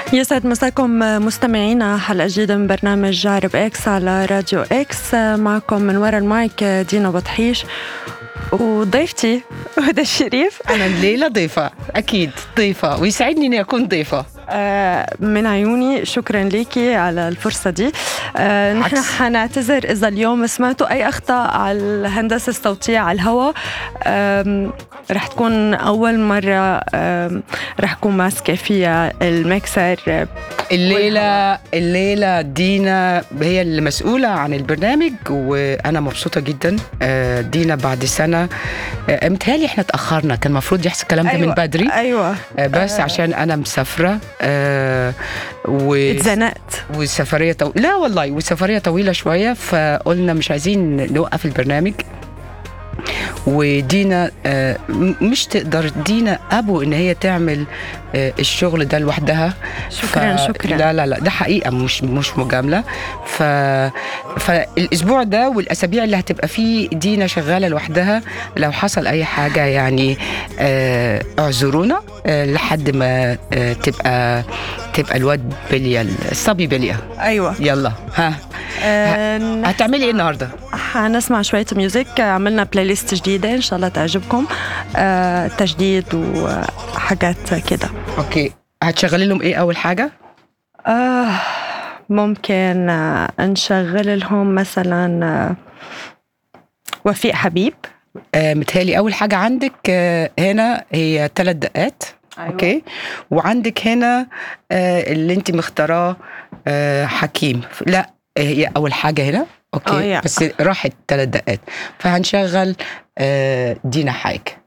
يسعد مساكم مستمعينا حلقة جديدة من برنامج جارب اكس على راديو اكس معكم من وراء المايك دينا بطحيش وضيفتي هدى الشريف أنا الليلة ضيفة أكيد ضيفة ويسعدني إني أكون ضيفة آه، من عيوني شكرا ليكي على الفرصة دي آه، نحن عكس. حنعتذر إذا اليوم سمعتوا أي أخطاء على الهندسة الصوتية على الهواء آم، رح تكون أول مرة آم، رح أكون ماسكة فيها الميكسر الليلة الليلة دينا هي اللي مسؤولة عن البرنامج وأنا مبسوطة جدا آه، دينا بعد سنة آه، متهيألي إحنا تأخرنا كان المفروض يحصل الكلام ده من بدري أيوة آه، بس عشان أنا مسافرة آه، و اتزنقت والسفرية طو... لا والله والسفرية طويلة شوية فقلنا مش عايزين نوقف البرنامج ودينا آه، م- مش تقدر دينا ابو ان هي تعمل آه، الشغل ده لوحدها شكراً، شكراً. لا لا لا ده حقيقه مش مش مجامله ف فالاسبوع ده والاسابيع اللي هتبقى فيه دينا شغاله لوحدها لو حصل اي حاجه يعني آه، اعذرونا آه، لحد ما آه، تبقى تبقى الواد بليا الصبي بليا أيوة يلا ها آه، نحن هتعملي ايه النهارده حنسمع شوية ميوزك عملنا بلاي ليست جديدة إن شاء الله تعجبكم آه، تجديد وحاجات كده اوكي هتشغلي لهم ايه اول حاجه آه ممكن آه، نشغل لهم مثلا آه، وفيق حبيب آه متهيألي اول حاجه عندك آه هنا هي ثلاث دقات أيوة. اوكي وعندك هنا آه اللي انت مختاراه آه حكيم لا آه، هي اول حاجه هنا اوكي آه، يا. بس راحت ثلاث دقات فهنشغل آه دينا حايك